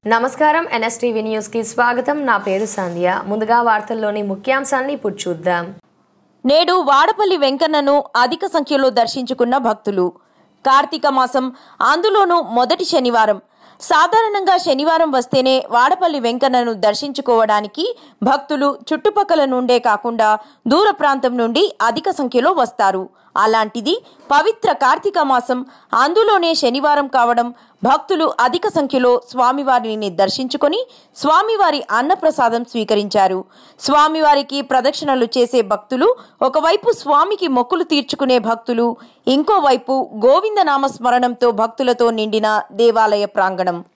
నమస్కారం NSTV news కి స్వాగతం నా పేరు సంధ్య ముందుగా వార్తల్లోని ముఖ్యాంశాన్ని ఇప్పుడు చూద్దాం నేడు వాడపల్లి వెంకన్నను అధిక సంఖ్యలో దర్శించుకున్న భక్తులు కార్తీక మాసం అందులోనూ మొదటి శనివారం సాధారణంగా శనివారం వస్తేనే వాడపల్లి వెంకన్నను దర్శించుకోవడానికి భక్తులు చుట్టుపక్కల నుండే కాకుండా దూర ప్రాంతం నుండి అధిక సంఖ్యలో వస్తారు అలాంటిది పవిత్ర కార్తీక మాసం అందులోనే శనివారం కావడం భక్తులు అధిక సంఖ్యలో స్వామివారిని దర్శించుకొని స్వామివారి అన్నప్రసాదం స్వీకరించారు స్వామివారికి ప్రదక్షిణలు చేసే భక్తులు ఒకవైపు స్వామికి మొక్కులు తీర్చుకునే భక్తులు ఇంకోవైపు గోవిందనామ స్మరణంతో భక్తులతో నిండిన దేవాలయ ప్రాంగణం